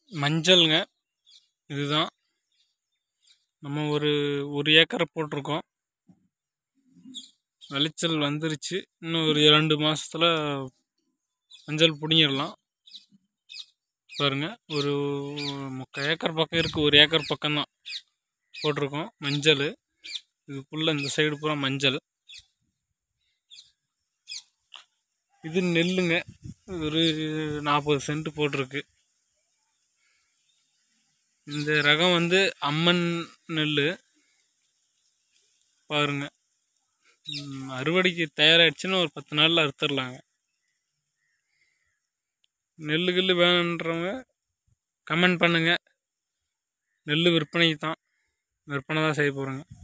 மஞ்சள்ங்க இதுதான் நம்ம ஒரு ஒரு ஏக்கரை போட்டிருக்கோம் விளைச்சல் வந்துருச்சு இன்னும் ஒரு இரண்டு மாசத்துல மஞ்சள் பிடிங்கிடலாம் பாருங்க ஒரு முக்கால் ஏக்கர் பக்கம் இருக்குது ஒரு ஏக்கர் பக்கம்தான் போட்டிருக்கோம் மஞ்சள் இதுக்குள்ளே இந்த சைடு பூரா மஞ்சள் இது நெல்லுங்க ஒரு நாற்பது சென்ட் போட்டிருக்கு இந்த ரகம் வந்து அம்மன் நெல் பாருங்க ம், அறுவடைக்கு தயாராகிடுச்சுன்னா ஒரு பத்து நாளில் அறுத்துடலாங்க நெல் கில்லு வேணுன்றவங்க கமெண்ட் பண்ணுங்க நெல் விற்பனைக்கு தான் விற்பனை தான் செய்ய போகிறோங்க